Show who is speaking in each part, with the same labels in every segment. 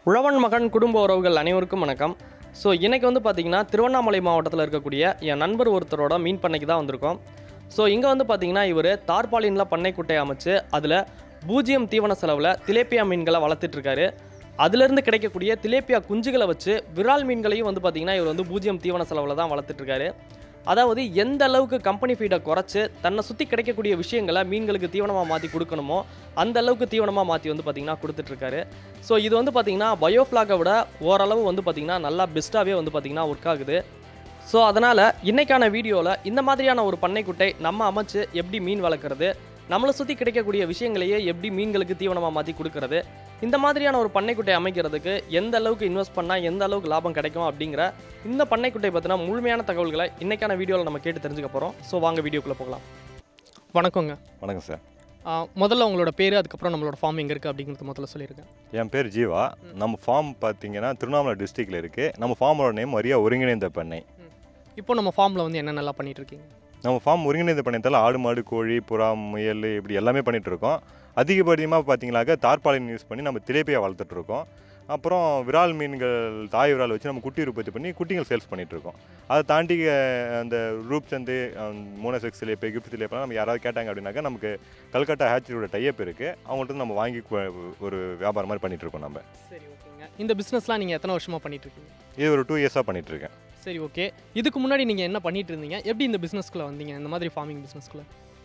Speaker 1: உழவன் மகன் குடும்ப உறவுகள் அனைவருக்கும் வணக்கம் ஸோ இன்றைக்கி வந்து பார்த்திங்கன்னா திருவண்ணாமலை மாவட்டத்தில் இருக்கக்கூடிய என் நண்பர் ஒருத்தரோட மீன் பண்ணைக்கு தான் வந்திருக்கோம் ஸோ இங்கே வந்து பார்த்திங்கன்னா இவர் தார்பாலினில் பண்ணை குட்டையை அமைச்சு அதில் பூஜ்ஜியம் தீவன செலவில் திலேப்பியா மீன்களை வளர்த்துட்ருக்காரு அதுலேருந்து கிடைக்கக்கூடிய திலேப்பியா குஞ்சுகளை வச்சு விரால் மீன்களையும் வந்து பார்த்திங்கன்னா இவர் வந்து பூஜ்ஜியம் தீவன செலவில் தான் வளர்த்துட்ருக்காரு அதாவது எந்த அளவுக்கு கம்பெனி ஃபீடை குறைச்சி தன்னை சுற்றி கிடைக்கக்கூடிய விஷயங்களை மீன்களுக்கு தீவனமாக மாற்றி கொடுக்கணுமோ அந்த அளவுக்கு தீவனமாக மாற்றி வந்து பார்த்திங்கன்னா கொடுத்துட்ருக்காரு ஸோ இது வந்து பார்த்திங்கன்னா பயோஃப்ளாகை விட ஓரளவு வந்து பார்த்திங்கன்னா நல்லா பெஸ்ட்டாகவே வந்து பார்த்திங்கன்னா ஒர்க் ஆகுது ஸோ அதனால் இன்றைக்கான வீடியோவில் இந்த மாதிரியான ஒரு பண்ணைக்குட்டை நம்ம அமைச்சு எப்படி மீன் வளர்க்குறது நம்மளை சுற்றி கிடைக்கக்கூடிய விஷயங்களையே எப்படி மீன்களுக்கு தீவனமாக மாற்றி கொடுக்கறது இந்த மாதிரியான ஒரு பண்ணைக்குட்டை அமைக்கிறதுக்கு எந்த அளவுக்கு இன்வெஸ்ட் பண்ணால் எந்த அளவுக்கு லாபம் கிடைக்கும் அப்படிங்கிற இந்த பண்ணைக்குட்டை பற்றின முழுமையான தகவல்களை இன்றைக்கான வீடியோவில் நம்ம கேட்டு தெரிஞ்சுக்க போகிறோம் ஸோ வாங்க வீடியோக்குள்ளே போகலாம் வணக்கங்க
Speaker 2: வணக்கம் சார்
Speaker 1: ஆ, முதல்ல உங்களோட பேர் அதுக்கப்புறம் நம்மளோட ஃபார்ம் எங்கே இருக்குது அப்படிங்கிறது முதல்ல சொல்லியிருக்கேன்
Speaker 2: என் பேர் ஜீவா நம்ம ஃபார்ம் பார்த்தீங்கன்னா திருவண்ணாமலை டிஸ்ட்ரிக்டில் இருக்குது நம்ம ஃபார்மோட நேம் மரியா ஒருங்கிணைந்த பண்ணை
Speaker 1: இப்போ நம்ம ஃபார்மில் வந்து என்னென்னலாம் பண்ணிட்டு இருக்கீங்க
Speaker 2: நம்ம ஃபார்ம் ஒருங்கிணைந்த பண்ணையத்தால் ஆடு மாடு கோழி புறா முயல் இப்படி எல்லாமே பண்ணிகிட்டு இருக்கோம் அதிகபட்சமாக பார்த்தீங்கன்னாக்க தார்பாலின் யூஸ் பண்ணி நம்ம திலேப்பியா வளர்த்துட்டு இருக்கோம் அப்புறம் விரால் மீன்கள் தாய் விரால் வச்சு நம்ம குட்டி உற்பத்தி பண்ணி குட்டிகள் சேல்ஸ் பண்ணிட்டு இருக்கோம் அதை தாண்டி அஹ், அந்த ரூப் சந்து மோனோசெக்ஸ் சிலேப்பு கிஃப்ட் சிலேப்பெல்லாம் நம்ம யாராவது கேட்டாங்க அப்படின்னாக்கா நமக்கு கல்கட்டா ஹேச்சரியோட டைப் இருக்குது அவங்கள்ட்ட இருந்து நம்ம வாங்கி கு- ஒரு வியாபாரம் மாதிரி பண்ணிட்டு இருக்கோம் நம்ம
Speaker 1: சரி ஓகேங்க இந்த பிஸ்னஸ்லாம் நீங்கள் எத்தனை வருஷமாக பண்ணிட்டு இருக்கீங்க
Speaker 2: இது ஒரு டூ இயர்ஸாக பண்ணிட்டு இருக்கேன்
Speaker 1: சரி ஓகே இதுக்கு முன்னாடி நீங்கள் என்ன பண்ணிட்டு இருந்தீங்க எப்படி இந்த பிஸ்னஸ்க்குள்ளே வந்தீங்க இந்த மாதிரி ஃபார்மிங் பிஸ்னஸ்க்குள்ளே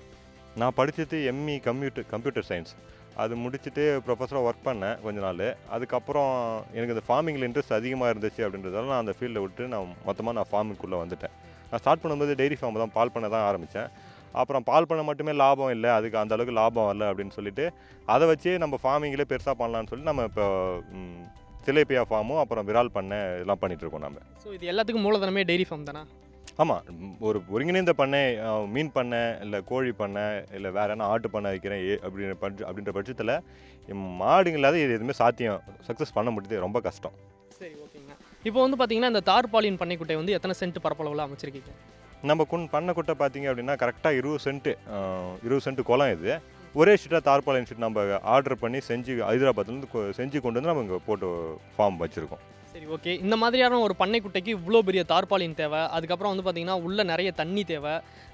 Speaker 2: நான் படித்தது எம்இ கம்ப்யூட்டர் கம்ப்யூட்டர் சயின்ஸ் அது முடிச்சுட்டு ப்ரொஃபஸராக ஒர்க் பண்ணேன் கொஞ்ச நாள் அதுக்கப்புறம் எனக்கு இந்த ஃபார்மிங்கில் இன்ட்ரெஸ்ட் அதிகமாக இருந்துச்சு அப்படின்றதால நான் அந்த ஃபீல்டை விட்டு நான் மொத்தமாக நான் ஃபார்மிங்குள்ளே வந்துட்டேன் நான் ஸ்டார்ட் பண்ணும்போது டெய்ரி ஃபார்ம் தான் பால் பண்ண தான் ஆரம்பித்தேன் அப்புறம் பால் பண்ண மட்டுமே லாபம் இல்லை அதுக்கு அந்த அளவுக்கு லாபம் வரல அப்படின்னு சொல்லிட்டு அதை வச்சே நம்ம ஃபார்மிங்கிலே பெருசாக பண்ணலாம்னு சொல்லி நம்ம இப்போ ம், திலேப்பியா ஃபார்மும் அப்புறம் விரால் பண்ணை இதெல்லாம் பண்ணிட்டு இருக்கோம் நம்ம
Speaker 1: ஸோ இது எல்லாத்துக்கும் மூலதனமே டெய்ரி ஃபார்ம் தானே
Speaker 2: ஆமாம் ஒரு ஒருங்கிணைந்த பண்ணை அஹ், மீன் பண்ணை இல்லை கோழி பண்ணை இல்லை வேற என்ன ஆட்டு பண்ணை வைக்கிறேன் ஏ அப்படின்ற பட்ச அப்படின்ற பட்சத்தில் மாடுங்க இல்லாத இது எதுவுமே சாத்தியம் சக்ஸஸ் பண்ண முடியுது ரொம்ப கஷ்டம்
Speaker 1: சரி ஓகேங்க இப்போ வந்து பார்த்தீங்கன்னா இந்த தார்பாலின் பண்ணைக்குட்டை வந்து எத்தனை சென்ட் பரப்பளவில் அமைச்சிருக்கீங்க
Speaker 2: நம்ம குன் பண்ணை குட்டை பார்த்தீங்க அப்படின்னா கரெக்டாக இருபது சென்ட்டு இருபது சென்ட் குளம் இது ஒரே ஷீட்டாக தார்பாலின் ஷீட் நம்ம ஆர்டர் பண்ணி செஞ்சு ஹைதராபாத்லேருந்து கொ- செஞ்சு கொண்டு வந்து நம்ம இங்கே போட்டு ஃபார்ம் வச்சுருக்கோம்
Speaker 1: சரி ஓகே இந்த மாதிரியான ஒரு பண்ணைக்குட்டைக்கு இவ்வளோ பெரிய தார்பாலின் தேவை அதுக்கப்புறம் வந்து பார்த்தீங்கன்னா உள்ள நிறைய தண்ணி தேவை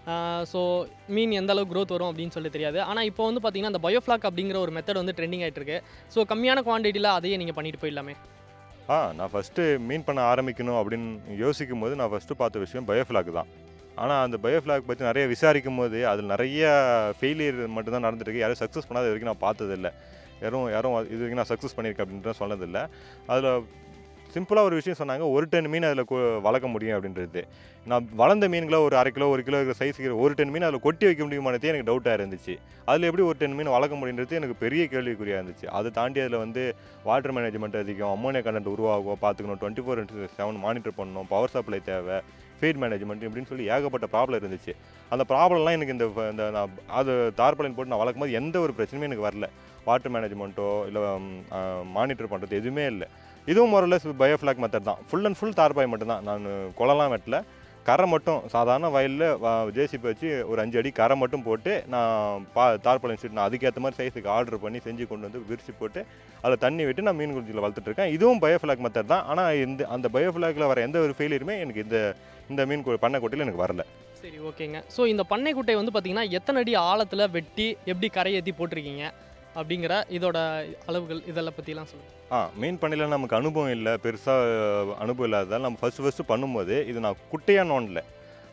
Speaker 1: ஸோ மீன் எந்த அளவுக்கு growth வரும் அப்படின்னு சொல்லி தெரியாது ஆனால் இப்போ வந்து பார்த்தீங்கன்னா இந்த பயோஃப்ளாக் அப்படிங்கிற ஒரு மெத்தட் வந்து ட்ரெண்டிங் ஆகிட்டு இருக்கு ஸோ கம்மியான குவான்டிட்டியில் அதையே நீங்கள் பண்ணிட்டு போயிடலாமே
Speaker 2: ஆ நான் ஃபஸ்ட்டு மீன் பண்ண ஆரம்பிக்கணும் அப்படின்னு யோசிக்கும் போது நான் ஃபஸ்ட்டு பார்த்த விஷயம் பயோஃப்ளாக் தான் ஆனால் அந்த பயோஃப்ளாக் பற்றி நிறைய விசாரிக்கும் போது அதில் நிறைய ஃபெயிலியர் மட்டும்தான் நடந்துருக்கு யாரும் சக்ஸஸ் பண்ணாத இது வரைக்கும் நான் பார்த்ததில்ல யாரும் யாரும் இது வரைக்கும் நான் சக்ஸஸ் பண்ணியிருக்கேன் அப்படின்ற சொன்னதில்லை அதில் சிம்பிளாக ஒரு விஷயம் சொன்னாங்க ஒரு டன் மீன் அதில் வளர்க்க முடியும் அப்படின்றது நான் வளர்ந்த மீன்களை ஒரு அரை கிலோ ஒரு கிலோ இருக்கிற சைஸுக்கு ஒரு டன் மீன் அதில் கொட்டி வைக்க முடியுமானதே எனக்கு டவுட்டாக இருந்துச்சு அதில் எப்படி ஒரு டன் மீன் வளர்க்க முடியுன்றது எனக்கு பெரிய கேள்விக்குறியாக இருந்துச்சு அதை தாண்டி அதில் வந்து வாட்டர் மேனேஜ்மெண்ட் அதிகம் அம்மோனியா கண்டென்ட் உருவாகும் பார்த்துக்கணும் twenty four into seven monitor பண்ணணும் பவர் சப்ளை தேவை ஃபீட் மேனேஜ்மெண்ட் இப்படின்னு சொல்லி ஏகப்பட்ட ப்ராப்ளம் இருந்துச்சு அந்த ப்ராப்ளம்லாம் எனக்கு இந்த ஃப- இந்த நான் அது தார்பாலின் போட்டு நான் வளர்க்கும் போது எந்த ஒரு பிரச்சனையும் எனக்கு வரல வாட்டர் மேனேஜ்மெண்ட்டோ இல்லை மானிட்டர் பண்ணுறது எதுவுமே இல்லை இதுவும் மொரலஸ் பயோஃப்ளாக் மெத்தட் தான் ஃபுல் அண்ட் ஃபுல் தார்பாய் மட்டும்தான் நான் குளம்லாம் வெட்டல கரை மட்டும் சாதாரண வயலில் ஜேசிபி வச்சு ஒரு அஞ்சு அடி கரை மட்டும் போட்டு நான் பா தார்பாலின் ஷீட் நான் அதுக்கேற்ற மாதிரி சைஸுக்கு ஆர்டர் பண்ணி செஞ்சு கொண்டு வந்து விரிச்சு போட்டு அதில் தண்ணி விட்டு நான் மீன் குஞ்சில் வளர்த்துட்டு இருக்கேன் இதுவும் பயோஃப்ளாக் மெத்தட் தான் ஆனால் இந்த அந்த பயோஃப்ளாக்ல வர எந்த ஒரு ஃபெயிலியருமே எனக்கு இந்த இந்த மீன் கு- பண்ணை கொட்டையில் எனக்கு வரல
Speaker 1: சரி ஓகேங்க ஸோ இந்த பண்ணைக்குட்டை வந்து பார்த்தீங்கன்னா எத்தனை அடி ஆழத்தில் வெட்டி எப்படி கரையேற்றி போட்டிருக்கீங்க அப்படிங்கிற இதோட அளவுகள் இதெல்லாம் பற்றிலாம் சொல்லுங்கள்
Speaker 2: ஆ மீன் பண்ணையில் நமக்கு அனுபவம் இல்லை பெருசாக அனுபவம் இல்லாததால் நம்ம ஃபஸ்ட்டு ஃபஸ்ட்டு பண்ணும்போது இது நான் குட்டையாக நோண்டல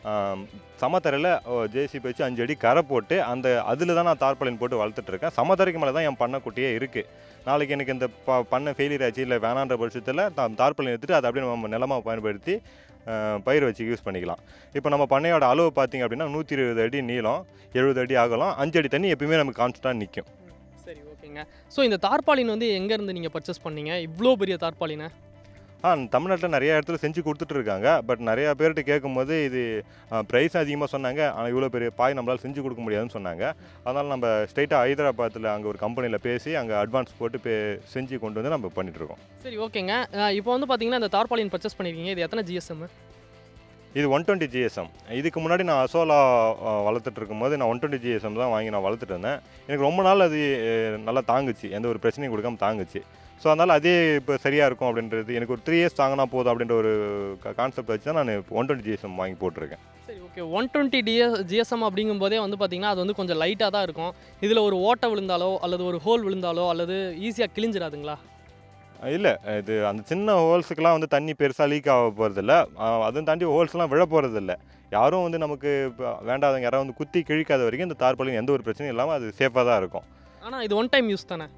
Speaker 2: சமத்தரையில் ஜேசிபி வச்சு அஞ்சு அடி கரை போட்டு அந்த அதில் தான் நான் தார்பாலின் போட்டு வளர்த்துட்டு இருக்கேன் சமத்தரைக்கு மேலே தான் என் பண்ணை குட்டியே இருக்குது நாளைக்கு எனக்கு இந்த ப பண்ணை ஃபெயிலியர் ஆச்சு இல்லை வேணான்ற பட்சத்தில் தா- தார்பாலின் எடுத்துட்டு அதை அப்படியே நம்ம நிலமாக பயன்படுத்தி ஆ, பயிர் வச்சு யூஸ் பண்ணிக்கலாம் இப்போ நம்ம பண்ணையோட அளவு பார்த்தீங்க அப்படின்னா நூற்றி இருபது அடி நீளம் எழுபது அடி ஆகலாம் அஞ்சு அடி தண்ணி எப்பயுமே நமக்கு கான்ஸ்டாக நிற்கும்
Speaker 1: சரி ஓகேங்க ஸோ இந்த தார்பாலின் வந்து எங்கேருந்து நீங்கள் பர்ச்சேஸ் பண்ணீங்க இவ்வளோ பெரிய தார்பாலினை
Speaker 2: ஆ தமிழ்நாட்டில் நிறைய இடத்துல செஞ்சு கொடுத்துட்டு இருக்காங்க பட் நிறையா பேர்கிட்ட கேட்கும்போது இது ப்ரைஸ் அதிகமாக சொன்னாங்க ஆனால் இவ்வளோ பெரிய பாய் நம்மளால் செஞ்சு கொடுக்க முடியாதுன்னு சொன்னாங்க அதனால் நம்ம ஸ்ட்ரைட்டாக ஹைதராபாத்தில் அங்கே ஒரு கம்பெனியில் பேசி அங்கே அட்வான்ஸ் போட்டு பே செஞ்சு கொண்டு வந்து நம்ம பண்ணிட்டு இருக்கோம்
Speaker 1: சரி ஓகேங்க அஹ் இப்போ வந்து பார்த்தீங்கன்னா இந்த தார்பாலின் பர்ச்சேஸ் பண்ணியிருக்கீங்க இது எத்தனை ஜிஎஸ்எம்
Speaker 2: இது ஒன் டுவெண்ட்டி ஜிஎஸ்எம் இதுக்கு முன்னாடி நான் அசோலா அஹ், வளர்த்துட்டு இருக்கும்போது நான் ஒன் டுவெண்ட்டி ஜிஎஸ்எம் தான் வாங்கி நான் வளர்த்துட்டு இருந்தேன் எனக்கு ரொம்ப நாள் அது அஹ், நல்லா தாங்குச்சு எந்த ஒரு பிரச்சனையும் கொடுக்காம தாங்குச்சு ஸோ அதனால் அதே இப்போ சரியாக இருக்கும் அப்படின்றது எனக்கு ஒரு த்ரீ இயர்ஸ் தாங்கினா போதும் அப்படின்ற ஒரு கான்செப்ட் வச்சு தான் நான் ஒன் டுவெண்ட்டி ஜிஎஸ்எம் வாங்கி போட்டிருக்கேன்
Speaker 1: சரி okay one twenty TS GSM அப்படிங்கும்போதே வந்து பார்த்தீங்கன்னா அது வந்து கொஞ்சம் லைட்டாக தான் இருக்கும் இதில் ஒரு ஓட்டை விழுந்தாலோ அல்லது ஒரு ஹோல் விழுந்தாலோ அல்லது ஈஸியாக கிழிஞ்சிடாதுங்களா
Speaker 2: இல்லை இது அந்த சின்ன ஹோல்ஸுக்கெலாம் வந்து தண்ணி பெருசாக லீக் ஆக போகிறதில்ல அதுவும் தாண்டி ஹோல்ஸ்லாம் விழ போகிறதில்ல யாரும் வந்து நமக்கு இப்போ வேண்டாதவங்க யாராவது வந்து குத்தி கிழிக்காத வரைக்கும் இந்த தார்பாலின் எந்த ஒரு பிரச்சனையும் இல்லாமல் அது சேஃபாக தான் இருக்கும்
Speaker 1: ஆனால் இது ஒன் டைம் யூஸ் தானே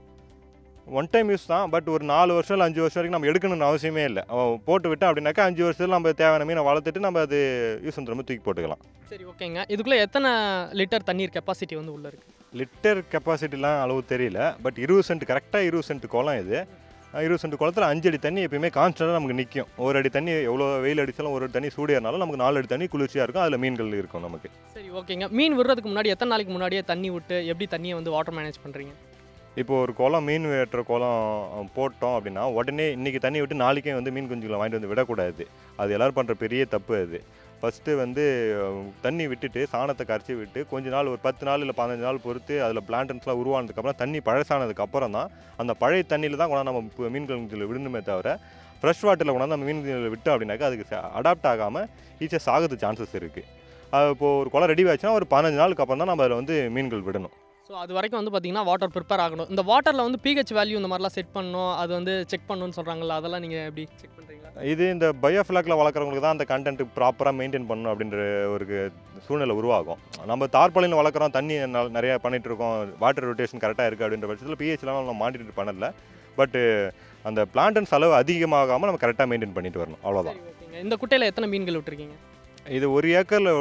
Speaker 2: ஒன் டைம் யூஸ் தான் பட் ஒரு நாலு வருஷம் இல்லை அஞ்சு வருஷம் வரைக்கும் நம்ம எடுக்கணும்னு அவசியமே இல்லை அவன் போட்டு விட்டோம் அப்படின்னாக்கா அஞ்சு வருஷத்தில் நம்ம தேவையான மீனை வளர்த்துட்டு நம்ம அது யூஸ் பண்ணுற தூக்கி போட்டுக்கலாம்
Speaker 1: சரி ஓகேங்க இதுக்குள்ளே எத்தனை லிட்டர் தண்ணீர் கெப்பாசிட்டி வந்து உள்ளே இருக்குது
Speaker 2: லிட்டர் கெப்பாசிட்டிலாம் அளவு தெரியல பட் இருபது சென்ட் கரெக்டாக இருபது சென்ட் குளம் இது அஹ் இருபது சென்ட் குளத்தில் அஞ்சு அடி தண்ணி எப்பயுமே கான்ஸ்டன்ட்டாக நமக்கு நிற்கும் ஒரு அடி தண்ணி எவ்வளோ வெயில் அடித்தாலும் ஒரு அடி தண்ணி சூடியானாலும் நமக்கு நாலு அடி தண்ணி குளிர்ச்சியாக இருக்கும் அதில் மீன்கள் இருக்கும் நமக்கு
Speaker 1: சரி ஓகேங்க மீன் விடுறதுக்கு முன்னாடி எத்தனை நாளைக்கு முன்னாடியே தண்ணி விட்டு எப்படி தண்ணியை வந்து வாட்டர் மேனேஜ் பண்ணுறீங்க
Speaker 2: இப்போ ஒரு குளம் மீன் வெட்டுற குளம் போட்டோம் அப்படின்னா உடனே இன்றைக்கி தண்ணி விட்டு நாளைக்கே வந்து மீன் குஞ்சுகளை வாங்கிட்டு வந்து விடக்கூடாது அது எல்லோரும் பண்ணுற பெரிய தப்பு அது ஃபஸ்ட்டு வந்து அஹ், தண்ணி விட்டுட்டு சாணத்தை கரைச்சி விட்டு கொஞ்ச நாள் ஒரு பத்து நாள் இல்லை பதினஞ்சு நாள் பொறுத்து அதில் பிளான்டன்ஸ்லாம் உருவானதுக்கப்புறம் தண்ணி பழசானதுக்கு அப்புறம் தான் அந்த பழைய தண்ணியில் தான் கொண்டாந்து நம்ம இப்போ மீன் குஞ்சுகளை விடணுமே தவிர ஃப்ரெஷ் வாட்டரில் கொண்டாந்து நம்ம மீன் குஞ்சுகளை விட்டோம் அப்படின்னாக்கா அதுக்கு அடாப்ட் ஆகாமல் ஈஸியாக சாகிறது சான்சஸ் இருக்குது அது இப்போது ஒரு குளம் ரெடி ஆச்சுன்னா ஒரு பதினஞ்சு நாளுக்கு அப்புறம் தான் நம்ம அதில் வந்து மீன்கள் விடணும்
Speaker 1: ஸோ அது வரைக்கும் வந்து பார்த்தீங்கன்னா வாட்டர் ப்ரிப்பேர் ஆகணும் இந்த வாட்டரில் வந்து பிஹெச் வேல்யூ இந்த மாதிரிலாம் செட் பண்ணணும் அது வந்து செக் பண்ணணும்னு சொல்கிறாங்களா அதெல்லாம் நீங்கள் எப்படி செக் பண்ணுறீங்களா
Speaker 2: இது இந்த பயோஃபிளாக்ல வளர்க்குறவங்களுக்கு தான் அந்த கண்டென்ட் ப்ராப்பராக மெயின்டைன் பண்ணணும் அப்படின்ற ஒரு சூழ்நிலை உருவாகும் நம்ம தார்பாலின் வளர்க்குறோம் தண்ணி ந- நிறைய பண்ணிட்டு இருக்கோம் வாட்டர் ரொட்டேஷன் கரெக்டாக இருக்குது அப்படின்ற பட்சத்தில் பிஹெச்லாம் நம்ம மானிட்டர் பண்ணல பட்டு அந்த பிளான்டன்ஸ் அளவு அதிகமாகாமல் நம்ம கரெக்டாக மெயின்டைன் பண்ணிட்டு வரணும் அவ்வளோதான்
Speaker 1: சரி ஓகேங்க இந்த குட்டையில் எத்தனை மீன்கள் விட்டுருக்கீங்க
Speaker 2: இது ஒரு ஏக்கரில்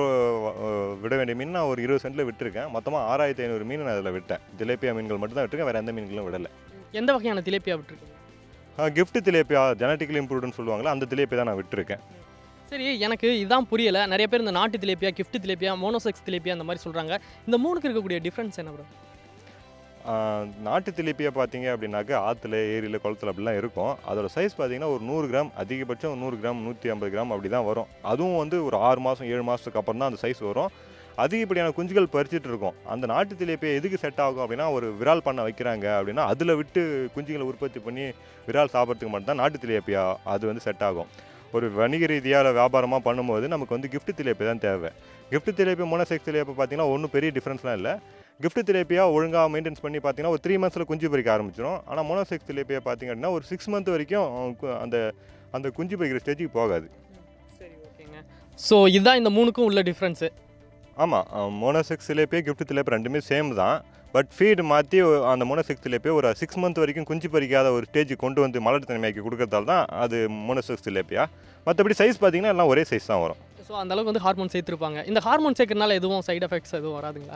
Speaker 2: விட வேண்டிய மீன் நான் ஒரு இருபது சென்ட்டில் விட்டுருக்கேன் மொத்தமாக ஆறாயிரத்தி ஐநூறு மீன் நான் அதில் விட்டேன் திலேப்பியா மீன்கள் மட்டும் தான் விட்டுருக்கேன் வேறு எந்த மீன்களும் விடலை
Speaker 1: எந்த வகையான திலேப்பியா விட்டுருக்கீங்க
Speaker 2: கிஃப்ட் திலேப்பியா ஜெனட்டிக்கலி இம்ப்ரூவ்டுன்னு சொல்லுவாங்களா அந்த திலேப்பியா தான் நான் விட்டுருக்கேன்
Speaker 1: சரி எனக்கு இதான் புரியல நிறைய பேர் இந்த நாட்டு திலேப்பியா கிஃப்ட் திலேப்பியா மோனோசெக்ஸ் திலேப்பியா அந்த மாதிரி சொல்கிறாங்க இந்த மூணுக்கு இருக்கக்கூடிய டிஃப்ரென்ஸ் என்ன ப்ரோ
Speaker 2: ஆஹ் நாட்டு திலிப்பியை பார்த்தீங்க அப்படின்னாக்கா ஆற்றுல ஏரியில் குளத்துல அப்படிலாம் இருக்கும் அதோட சைஸ் பார்த்தீங்கன்னா ஒரு நூறு கிராம் அதிகபட்சம் நூறு கிராம் நூற்றி ஐம்பது கிராம் அப்படி தான் வரும் அதுவும் வந்து ஒரு ஆறு மாதம் ஏழு மாதத்துக்கு அப்புறம் தான் அந்த சைஸ் வரும் அதிகப்படியான குஞ்சுகள் பறிச்சிட்டு இருக்கும் அந்த நாட்டு திலேப்பியை எதுக்கு செட் ஆகும் அப்படின்னா ஒரு விரால் பண்ண வைக்கிறாங்க அப்படின்னா அதில் விட்டு குஞ்சுகளை உற்பத்தி பண்ணி விரால் சாப்பிட்றதுக்கு மட்டும் தான் நாட்டு திலேப்பியா அது வந்து செட் ஆகும் ஒரு வணிக ரீதியாக வியாபாரமாக பண்ணும்போது நமக்கு வந்து gift திலேப்பி தான் தேவை gift திலேப்பி மோனோசெக்ஸ் திலேப்பி பார்த்தீங்கன்னா ஒன்றும் பெரிய டிஃப்ரென்ஸ்லாம் இல்லை gift திலேப்பியா ஒழுங்காக மெயின்டைன்ஸ் பண்ணி பார்த்தீங்கன்னா ஒரு த்ரீ மந்த்ஸில் குஞ்சு பறிக்க ஆரம்பிச்சிடும் ஆனால் மோனோசெக்ஸ் திலேப்பியா பார்த்தீங்க அப்படின்னா ஒரு சிக்ஸ் மந்த் வரைக்கும் அஹ், கு- அந்த அந்த குஞ்சு பறிக்கிற ஸ்டேஜுக்கு போகாது
Speaker 1: சரி ஓகேங்க ஸோ இதுதான் இந்த மூணுக்கும் உள்ள டிஃப்ரென்ஸு
Speaker 2: ஆமாம் மோனோசெக்ஸ் திலேப்பியா gift திலேப்பி ரெண்டுமே சேம் தான் பட் ஃபீடு மாற்றி அந்த மோனோசெக்ஸ் திலேப்பியா ஒரு சிக்ஸ் மந்த் வரைக்கும் குஞ்சு பறிக்காத ஒரு ஸ்டேஜுக்கு கொண்டு வந்து மலர் தனிமையாக்கி கொடுக்கறதால தான் அது மோனோசெக்ஸ் திலேப்பியா மற்றபடி சைஸ் பார்த்தீங்கன்னா எல்லாம் ஒரே சைஸ் தான் வரும்
Speaker 1: ஸோ அந்த அளவுக்கு வந்து ஹார்மோன் சேர்த்துருப்பாங்க இந்த ஹார்மோன் சேர்க்கறனால எதுவும் சைடு எஃபெக்ட்ஸ் எதுவும் வராதுங்களா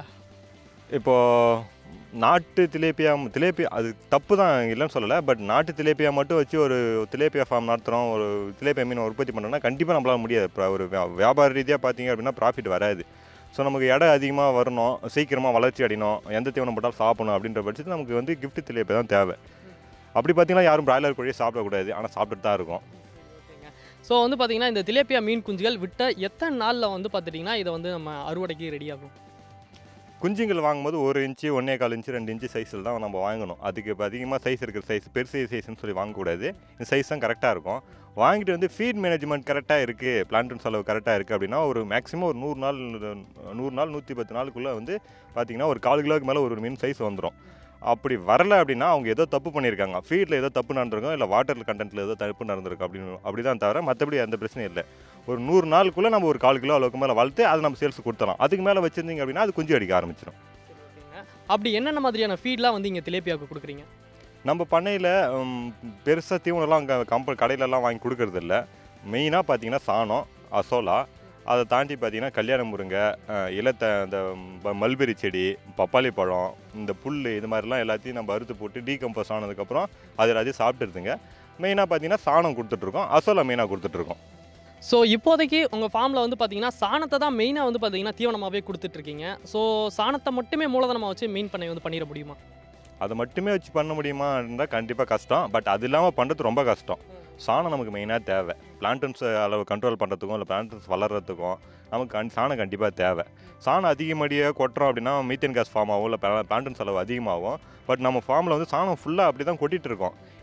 Speaker 2: இப்போது நாட்டு திலேப்பியா திலேப்பியா அது தப்பு தான் இல்லைன்னு சொல்லலை பட் நாட்டு திலேப்பியா மட்டும் வச்சு ஒரு திலேப்பியா ஃபார்ம் நடத்துகிறோம் ஒரு திலேப்பியா மீன் உற்பத்தி பண்ணுறோம்னா கண்டிப்பாக நம்மளால முடியாது இப்போ ஒரு வியா- வியாபார ரீதியாக பார்த்தீங்க அப்படின்னா ப்ராஃபிட் வராது ஸோ நமக்கு எடை அதிகமாக வரணும் சீக்கிரமாக வளர்ச்சி அடையணும் எந்த தீவனம் போட்டாலும் சாப்பிடணும் அப்படின்ற பட்சத்தில் நமக்கு வந்து gift திலேப்பியா தான் தேவை அப்படி பார்த்தீங்கன்னா யாரும் பிராய்லர் கோழியை சாப்பிடக்கூடாது ஆனால் சாப்பிட்டுட்டு தான் இருக்கும்
Speaker 1: ஓகேங்க ஸோ வந்து பார்த்தீங்கன்னா இந்த திலேப்பியா மீன் குஞ்சுகள் விட்ட எத்தனை நாளில் வந்து பார்த்துட்டிங்கன்னா இதை வந்து நம்ம அறுவடைக்கு ரெடி ஆகும்
Speaker 2: குஞ்சுங்கள் வாங்கும்போது ஒரு இன்ச்சு ஒன்றே கால் இன்ச்சு ரெண்டு இன்ச்சு சைஸில் தான் நம்ம வாங்கணும் அதுக்கு இப்போ அதிகமாக சைஸ் இருக்கிற சைஸ் பெருசு சைஸ்னு சொல்லி வாங்கக்கூடாது இந்த சைஸ் தான் கரெக்டாக இருக்கும் வாங்கிட்டு வந்து ஃபீட் மேனேஜ்மெண்ட் கரெக்டாக இருக்குது பிளான்டன் செலவு கரெக்டாக இருக்குது அப்படின்னா ஒரு மேக்ஸிமம் ஒரு நூறு நாள் நூறு நாள் நூற்றி பத்து நாளுக்குள்ளே வந்து பார்த்தீங்கன்னா ஒரு கால் கிலோவுக்கு மேலே ஒரு மீன் சைஸ் வந்துடும் அப்படி வரல அப்படின்னா அவங்க ஏதோ தப்பு பண்ணியிருக்காங்க ஃபீடில் ஏதோ தப்பு நடந்திருக்கும் இல்லை வாட்டர் கண்டென்ட்டில் ஏதோ தப்பு நடந்திருக்கும் அப்படின்னு அப்படி தான் தவிர மற்றபடி எந்த பிரச்சனையும் இல்லை ஒரு நூறு நாளுக்குள்ளே நம்ம ஒரு கால் கிலோ அளவுக்கு மேலே வளர்த்து அதை நம்ம சேல்ஸ் கொடுத்துலாம் அதுக்கு மேலே வச்சிருந்தீங்க அப்படின்னா அது குஞ்சு அடிக்க ஆரம்பிச்சிடும்
Speaker 1: ஓகேங்க அப்படி என்னென்ன மாதிரியான ஃபீட்லாம் வந்து இங்கே திலேப்பியாவுக்கு கொடுக்குறீங்க
Speaker 2: நம்ம பண்ணையில் பெருசாக தீவனம்லாம் அங்கே கம்ப கடையிலலாம் வாங்கி கொடுக்கறது இல்ல மெயினாக பார்த்தீங்கன்னா சாணம் அசோலா அதை தாண்டி பார்த்தீங்கன்னா கல்யாண முருங்கை அஹ், இலத்த இந்த ம- மல்பெரி செடி பப்பாளி பழம் இந்த புல் இது மாதிரிலாம் எல்லாத்தையும் நம்ம அறுத்து போட்டு டீகம்போஸ் ஆனதுக்கப்புறம் அது எல்லாத்தையும் சாப்பிட்டுருதுங்க மெயினாக பார்த்தீங்கன்னா சாணம் கொடுத்துட்ருக்கோம் அசோலா மெயினாக கொடுத்துட்ருக்கோம்
Speaker 1: ஸோ இப்போதைக்கு உங்கள் ஃபார்மில் வந்து பார்த்தீங்கன்னா சாணத்தை தான் மெயினாக வந்து பார்த்தீங்கன்னா தீவனமாகவே கொடுத்துட்ருக்கீங்க ஸோ சாணத்தை மட்டுமே மூலதனமாக வச்சு மீன் பண்ணை வந்து பண்ணிட முடியுமா
Speaker 2: அதை மட்டுமே வச்சு பண்ண முடியுமா இருந்தால் கண்டிப்பாக கஷ்டம் பட் அது இல்லாமல் பண்ணுறது ரொம்ப கஷ்டம் சாணம் நமக்கு மெயினாக தேவை பிளான்டன்ஸ் அளவு கண்ட்ரோல் பண்ணுறதுக்கும் இல்லை பிளான்டன்ஸ் வளர்கிறதுக்கும் நமக்கு கண் சாணம் கண்டிப்பாக தேவை சாணம் அதிகமடியாக கொட்டுறோம் அப்படின்னா மீத்தேன் கேஸ் ஃபார்ம் ஆகும் இல்லை பிளான்டன்ஸ் அளவு அதிகமாகும் பட் நம்ம ஃபார்மில் வந்து சாணம் ஃபுல்லாக அப்படி தான் கொட்டிட்டு இருக்கோம்